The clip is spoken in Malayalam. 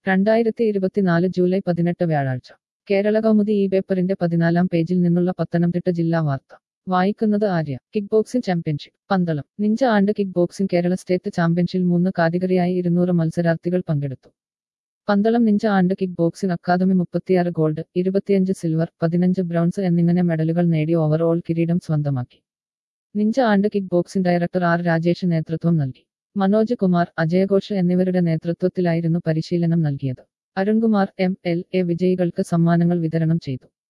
രണ്ടായിരത്തി ഇരുപത്തിനാല് ജൂലൈ പതിനെട്ട് വ്യാഴാഴ്ച കേരള കൗമുദി ഈ പേപ്പറിന്റെ പതിനാലാം പേജിൽ നിന്നുള്ള പത്തനംതിട്ട ജില്ലാ വാർത്ത വായിക്കുന്നത് Arya kick boxing championship Pandalam ninja and kick boxing Kerala state ചാമ്പ്യൻഷിപ്പിൽ മൂന്ന് കാറ്റഗറിയായി ഇരുന്നൂറ് മത്സരാർത്ഥികൾ പങ്കെടുത്തു Pandalam ninja and kick boxing academy മുപ്പത്തിയാറ് ഗോൾഡ് ഇരുപത്തിയഞ്ച് സിൽവർ പതിനഞ്ച് ബ്രോൺസ് എന്നിങ്ങനെ മെഡലുകൾ നേടി ഓവറോൾ കിരീടം സ്വന്തമാക്കി ninja and kick boxing director R Rajesh നേതൃത്വം നൽകി മനോജ് കുമാർ അജയഘോഷ് എന്നിവരുടെ നേതൃത്വത്തിലായിരുന്നു പരിശീലനം നൽകിയത് അരുൺകുമാർ എം എൽ എ വിജയികൾക്ക് സമ്മാനങ്ങൾ വിതരണം ചെയ്തു